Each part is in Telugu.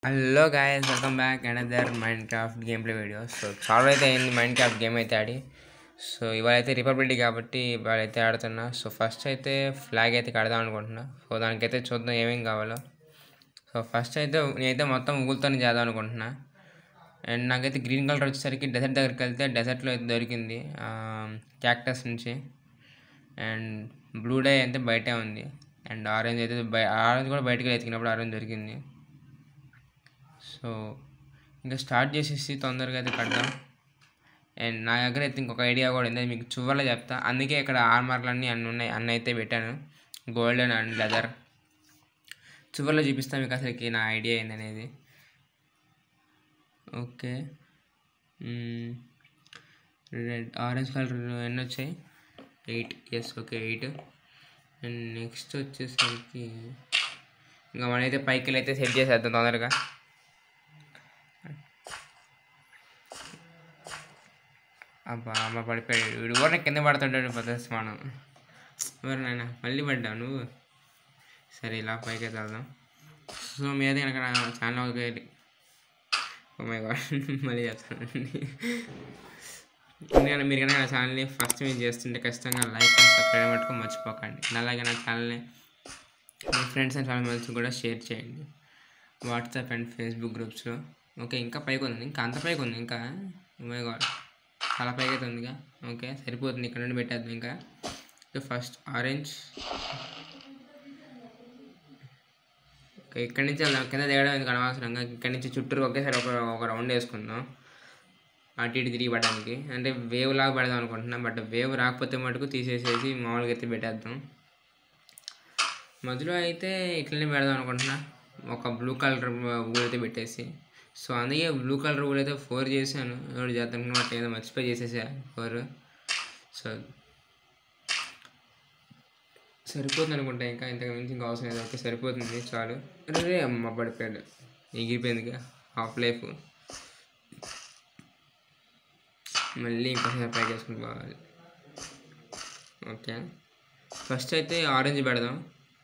Hello guys welcome back another Minecraft gameplay video so చాలా అయితే అయింది మైండ్ క్రాఫ్ట్ గేమ్ అయితే ఆడి సో ఇవాళ అయితే రిపబ్లిక్ డే కాబట్టి ఇవాళ అయితే ఆడుతున్నా సో ఫస్ట్ అయితే ఫ్లాగ్ అయితే కడదాం అనుకుంటున్నా సో దానికైతే చూద్దాం ఏమేం కావాలో సో ఫస్ట్ అయితే నేనైతే మొత్తం ఊగులతోనే చేద్దాం అనుకుంటున్నా అండ్ నాకైతే గ్రీన్ కలర్ వచ్చేసరికి డెజర్ట్ దగ్గరికి వెళ్తే డెజర్ట్లో అయితే దొరికింది క్యాక్టస్ నుంచి అండ్ బ్లూ డే అయితే బయటే ఉంది అండ్ ఆరెంజ్ అయితే బయ ఆరెంజ్ కూడా బయటకు ఎతికినప్పుడు ఆరెంజ్ దొరికింది సో ఇంకా స్టార్ట్ చేసేసి తొందరగా అయితే కడదాం అండ్ నా దగ్గర అయితే ఇంకొక ఐడియా కూడా ఉంది అది మీకు చివరిలో చెప్తా అందుకే ఇక్కడ ఆర్మర్లు అన్నీ అన్నీ ఉన్నాయి అన్నీ అయితే పెట్టాను గోల్డెన్ అండ్ లెదర్ చివరిలో చూపిస్తాను మీకు అసలుకి నా ఐడియా ఏందనేది ఓకే రెడ్ ఆరెంజ్ కలర్ ఎన్ని వచ్చాయి eight yes okay eight and next వచ్చేసరికి ఇంకా మనమైతే పైకి వెళ్ళి అయితే సెట్ చేసేద్దాం తొందరగా అబ్బా అమ్మ పడిపోయాడు వీడు కూడా కింద పడుతుంటాడు ప్రదర్శమానం ఎవరు నాయన మళ్ళీ పడ్డావు నువ్వు సరే ఇలా పైకి అయితే వెళ్దాం సో మీ అయితే కనుక నా ఛానల్ ఒక ఓ మై గాడ్ మళ్ళీ చెప్తానండి ఎందుకంటే మీరు కనుక నా ఛానల్ని ఫస్ట్ మీరు చేస్తుంటే ఖచ్చితంగా లైక్ అండ్ సబ్స్క్రైబ్ మట్టుకు మర్చిపోకండి అండ్ అలాగే నా ఛానల్ని మీ ఫ్రెండ్స్ అండ్ ఫ్యామిలీ మెంబర్స్ కూడా షేర్ చేయండి వాట్సాప్ అండ్ ఫేస్బుక్ గ్రూప్స్లో ఓకే ఇంకా పైకి ఉంది ఇంకా అంత పైకి ఉంది ఇంకా మై గాడ్ చాలా పైకి అయితే ఉందిగా ఓకే సరిపోతుంది ఇక్కడ నుండి పెట్టేద్దాం ఇంకా ఫస్ట్ ఆరెంజ్ ఓకే ఇక్కడి నుంచి వెళ్దాం కింద దిగడం ఎందుకు అనవసరంగా ఇక్కడి నుంచి చుట్టూరు ఒకేసారి ఒక ఒక రౌండ్ వేసుకుందాం అటు ఇటు తిరిగి పడడానికి అంటే వేవ్ లాగా పెడదాం అనుకుంటున్నాం బట్ వేవ్ రాకపోతే మటుకు తీసేసేసి మామూలుగా ఎత్తి పెట్టేద్దాం మధ్యలో అయితే ఇట్లనే పెడదాం అనుకుంటున్నా ఒక బ్లూ కలర్ ఊలు అయితే పెట్టేసి సో అందుకే బ్లూ కలర్ ఊలు అయితే ఫోర్ చేశాను ఎవరు చేద్దాం బట్ ఏదో మర్చిపోయి చేసేసా ఫోర్ సో సరిపోతుంది అనుకుంటా ఇంకా ఇంతకు మించి ఇంకా అవసరం లేదు ఓకే సరిపోతుంది చాలు రే అమ్మ పడిపోయాడు ఎగిరిపోయింది హాఫ్ లైఫ్ మళ్ళీ ఇంకోసారి పైకి వేసుకుని పోవాలి ఓకే ఫస్ట్ అయితే ఆరెంజ్ పెడదాం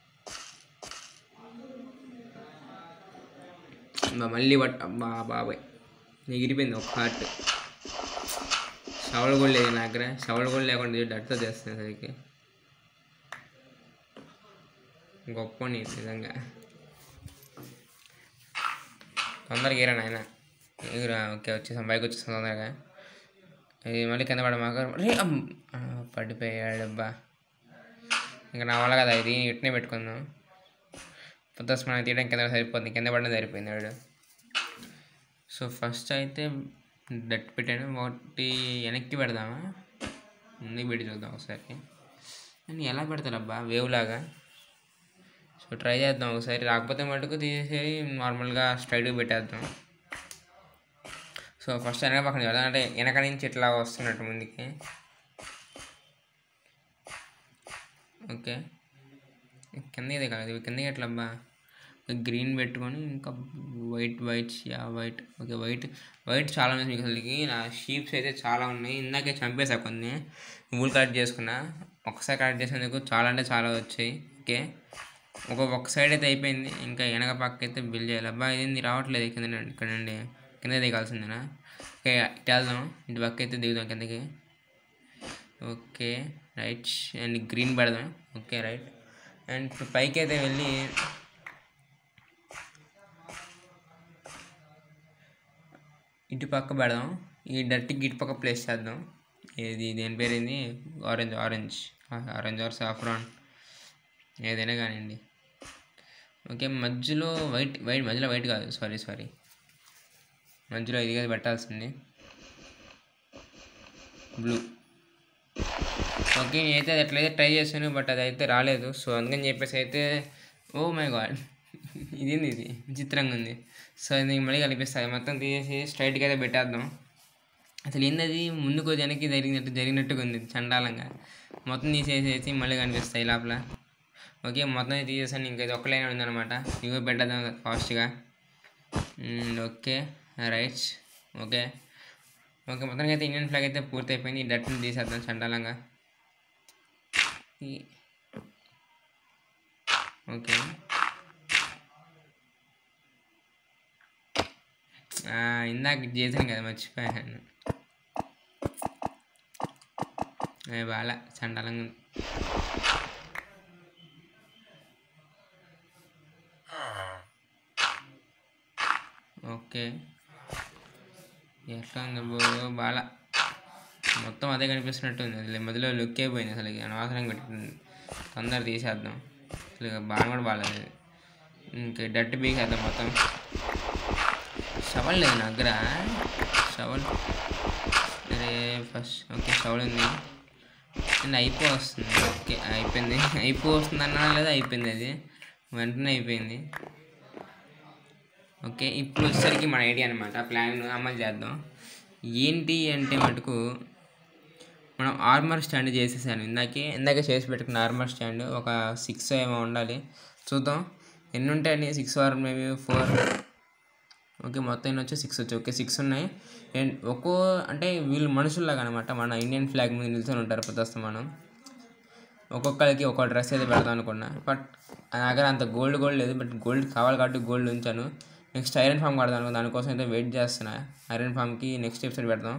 బా మళ్ళీ పట్ అబ్బా బాబాయ్ ఎగిరిపోయింది ఒక హార్ట్ షవల్ కూడా లేదు నా దగ్గర షవల్ కూడా లేకుండా డట్తో చేస్తుంది సరికి గొప్ప నీ నిజంగా తొందరగా ఎగిరా నాయన ఎగురా ఓకే వచ్చేసాం బైక్ వచ్చేసాం తొందరగా ఇది మళ్ళీ కింద పడ మాకు రే అమ్ ఆ, పడిపోయాడు అబ్బా ఇంకా నా వల్ల కదా ఇది ఇట్నే పెట్టుకుందాం పెద్ద స్నానం తీయడం కింద సరిపోతుంది కింద పడడం సరిపోయింది వాడు సో ఫస్ట్ అయితే డట్ పెట్టాను ఒకటి వెనక్కి పెడదామా ముందుకు పెట్టి చూద్దాం ఒకసారి నేను ఎలా పెడతారబ్బా వేవ్ లాగా సో ట్రై చేద్దాం ఒకసారి రాకపోతే మటుకు తీసేసి నార్మల్గా స్ట్రైట్గా పెట్టేద్దాం సో ఫస్ట్ వెనక పక్కన చూద్దాం అంటే వెనక నుంచి ఇట్లా వస్తున్నట్టు ముందుకి ఓకే కింద ఇది కాదు ఇవి కిందకి ఎట్లా అబ్బా గ్రీన్ పెట్టుకొని ఇంకా white white yeah white okay white white చాలా ఉన్నాయి మీకు అసలుకి నా షీప్స్ అయితే చాలా ఉన్నాయి ఇందాకే చంపేసా కొన్ని ఊళ్ళు కట్ చేసుకున్నా ఒకసారి కట్ చేసేందుకు చాలా అంటే చాలా వచ్చాయి ఓకే ఒక ఒక సైడ్ అయితే అయిపోయింది ఇంకా వెనక పక్క అయితే బిల్ చేయాలి అబ్బా ఇది రావట్లేదు కింద నుండి ఇక్కడ నుండి కింద దిగాల్సిందేనా ఓకే ఇటు వెళ్దాం ఇటు పక్క అయితే దిగుదాం కిందకి ఓకే రైట్ అండ్ గ్రీన్ పెడదాం ఓకే రైట్ అండ్ ఇప్పుడు పైకి అయితే వెళ్ళి ఇటు పక్క పెడదాం ఈ డర్టీకి ఇటు పక్క ప్లేస్ చేద్దాం ఇది దేని పేరు ఏంది orange orange orange or saffron ఏదైనా కానివ్వండి ఓకే మధ్యలో వైట్ వైట్ మధ్యలో వైట్ కాదు సారీ సారీ మధ్యలో ఇది కదా పెట్టాల్సింది బ్లూ ఓకే నేనైతే అది ఎట్లయితే ట్రై చేశాను బట్ అది అయితే రాలేదు సో అందుకని చెప్పేసి అయితే ఓ మై గాడ్ ఇదేంది ఇది విచిత్రంగా ఉంది సో ఇది మళ్ళీ కనిపిస్తుంది మొత్తం తీసేసి స్ట్రైట్గా అయితే పెట్టేద్దాం అసలు ఏంది అది ముందుకు వెనక్కి జరిగినట్టు జరిగినట్టుగా ఉంది చండాలంగా మొత్తం తీసేసేసి మళ్ళీ కనిపిస్తాయి లోపల ఓకే మొత్తం తీసేసాను ఇంకా ఇది ఒక్క లైన్ ఉందన్నమాట ఇవి పెట్టేద్దాం ఫాస్ట్గా ఓకే రైట్ ఓకే ఓకే మొత్తానికి అయితే ఇండియన్ ఫ్లాగ్ అయితే పూర్తి అయిపోయింది ఈ డట్ని తీసేద్దాం చండాలంగా ఈ- ఓకే ఆ, ఇందాక ఇది చేశాను కదా మర్చిపోయాను ఏ బాగా చండాలంగా ఉంది. ఓకే ఎట్లా ఉంది బో బాగా మొత్తం అదే కనిపిస్తున్నట్టుంది అసలు మధ్యలో లుక్ అయిపోయింది అసలు ఇక అనవసరంగా పెట్టింది తొందర తీసేద్దాం అసలు ఇక బాగా కూడా బాగాలేదు ఇంకా డట్టి బీకేద్దాం మొత్తం షవల్ లేదు నా దగ్గర షవల్ అరే ఫస్ట్ ఓకే షవల్ ఉంది అండ్ అయిపో వస్తుంది ఓకే అయిపోయింది అయిపో వస్తుంది అన్నా లేదా అయిపోయింది అది వెంటనే అయిపోయింది ఓకే ఇప్పుడు వచ్చేసరికి మన ఐడియా అనమాట ప్లాన్ అమలు చేద్దాం ఏంటి అంటే మటుకు మనం ఆర్మర్ స్టాండ్ చేసేసాను ఇందాకే ఇందాకే చేసి పెట్టుకున్న ఆర్మర్ స్టాండ్ ఒక సిక్స్ ఏమో ఉండాలి చూద్దాం ఎన్ని ఉంటాయండి six or maybe four okay మొత్తం ఎన్ని వచ్చి సిక్స్ వచ్చి ఓకే సిక్స్ ఉన్నాయి అండ్ ఒక్కో అంటే వీళ్ళు మనుషుల్లాగా అనమాట మన ఇండియన్ ఫ్లాగ్ మీద నిల్చొని ఉంటారు ప్రదస్తమానం ఒక్కొక్కరికి ఒక్కో డ్రెస్ అయితే పెడదాం అనుకున్నా బట్ నా దగ్గర అంత గోల్డ్ గోల్డ్ లేదు బట్ గోల్డ్ కావాలి కాబట్టి గోల్డ్ ఉంచాను నెక్స్ట్ ఐరన్ ఫామ్ కడదాం అనుకో దానికోసం అయితే వెయిట్ చేస్తున్నా ఐరన్ ఫామ్కి నెక్స్ట్ ఎపిసోడ్ పెడదాం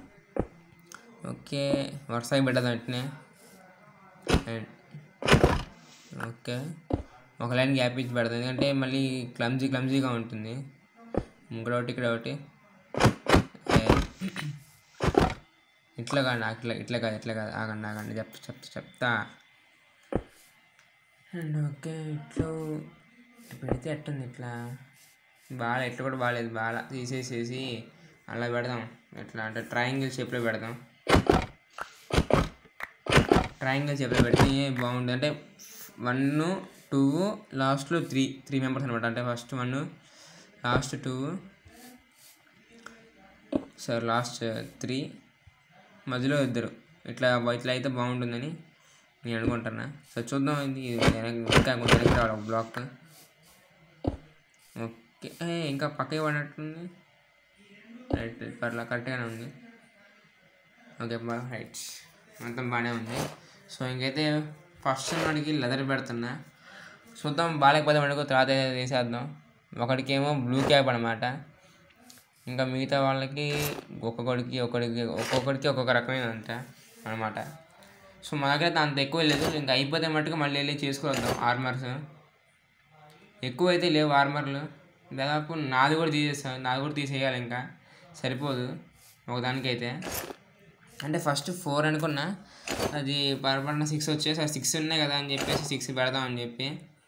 ఓకే వరుసగా పెట్టదాం వెంటనే అండ్ ఓకే ఒక లైన్ గ్యాప్ ఇచ్చి పెడతాం ఎందుకంటే మళ్ళీ క్లమ్జీ క్లమ్జీగా ఉంటుంది ఇక్కడ ఒకటి ఇక్కడ ఒకటి ఏ, ఇట్లా కాదు ఇట్లా ఇట్లా కాదు ఇట్లా కాదు ఆగండి ఆగండి చెప్తా చెప్తా చెప్తా అండ్ ఓకే ఇట్లా పెడితే ఎట్టుంది ఇట్లా బాగా ఇట్లా కూడా బాగాలేదు బాగా తీసేసేసి అలా పెడదాం ఎట్లా అంటే ట్రయాంగిల్ షేప్లో పెడదాం ట్రయాంగిల్ షేప్లో పెడితే బాగుంటుంది అంటే వన్ టూ లాస్ట్లో త్రీ త్రీ మెంబర్స్ అనమాట అంటే first one last two sir last three మధ్యలో ఇద్దరు ఇట్లా ఇట్లా అయితే బాగుంటుందని నేను అనుకుంటున్నా సో చూద్దాం ఇది వెనక్కి ఇంకా కొంచెం వెనక్కి రావాలి ఒక బ్లాక్ ఓకే ఏ, ఇంకా పక్కకి పడినట్టుంది రైట్ పర్లా కరెక్ట్గానే ఉంది ఓకే రైట్ మొత్తం బాగానే ఉంది సో ఇంకైతే ఫస్ట్ వాడికి లెదర్ పెడుతున్నా చూద్దాం బాగాలేకపోతే మనకు తర్వాత అయితే తీసేద్దాం ఒకడికేమో బ్లూ క్యాప్ అనమాట ఇంకా మిగతా వాళ్ళకి ఒక్కొక్కడికి ఒక్కొక్కడికి ఒక్కొక్కడికి ఒక్కొక్క రకమైన అంట అనమాట సో మా దగ్గర అయితే అంత ఎక్కువ లేదు ఇంకా అయిపోతే మట్టుకు మళ్ళీ వెళ్ళి చేసుకువద్దాం ఆర్మర్స్ ఎక్కువ అయితే లేవు ఆర్మర్లు దాదాపు నాది కూడా తీసేస్తాను నాది కూడా తీసేయాలి ఇంకా సరిపోదు ఒకదానికైతే అంటే ఫస్ట్ ఫోర్ అనుకున్నా అది పొరపాటున సిక్స్ వచ్చేసి ఆ సిక్స్ ఉన్నాయి కదా అని చెప్పేసి సిక్స్ పెడదామని చెప్పి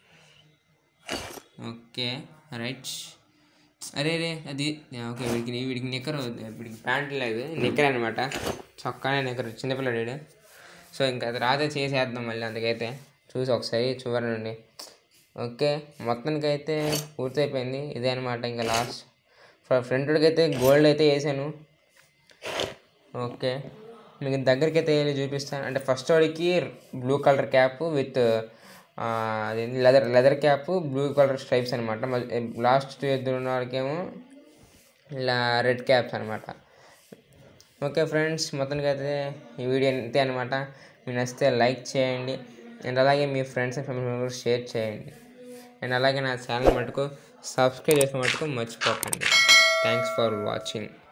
ఓకే రైట్ అరే రే అది ఓకే వీడికి వీడికి నిక్కర్ వీడికి ప్యాంట్ లేదు నిక్కర్ అనమాట చొక్కానే నిక్కర్ చిన్నపిల్లడు వీడు సో ఇంకా అది రాతే చేసేద్దాం మళ్ళీ అందుకైతే చూసి ఒకసారి చూడండి ఓకే మొత్తానికి అయితే పూర్తయిపోయింది ఇదే అనమాట ఇంకా లాస్ట్ ఫ్రంట్కి అయితే గోల్డ్ అయితే వేసాను ఓకే మీకు దగ్గరికి అయితే వెళ్ళి చూపిస్తాను అంటే ఫస్ట్ వాడికి బ్లూ కలర్ క్యాప్ విత్ అదేంటి leather leather cap blue colour stripes అనమాట లాస్ట్ టూ ఇద్దరు ఉన్న వాడికేమో ఇలా రెడ్ క్యాప్స్ అనమాట ఓకే ఫ్రెండ్స్ మొత్తానికి అయితే ఈ వీడియో ఇంతే అనమాట మీరు నచ్చితే లైక్ చేయండి అండ్ అలాగే మీ friends and family members share చేయండి అండ్ అలాగే నా ఛానల్ మటుకు సబ్స్క్రైబ్ చేసిన మటుకు మర్చిపోకండి థ్యాంక్స్ ఫర్ వాచింగ్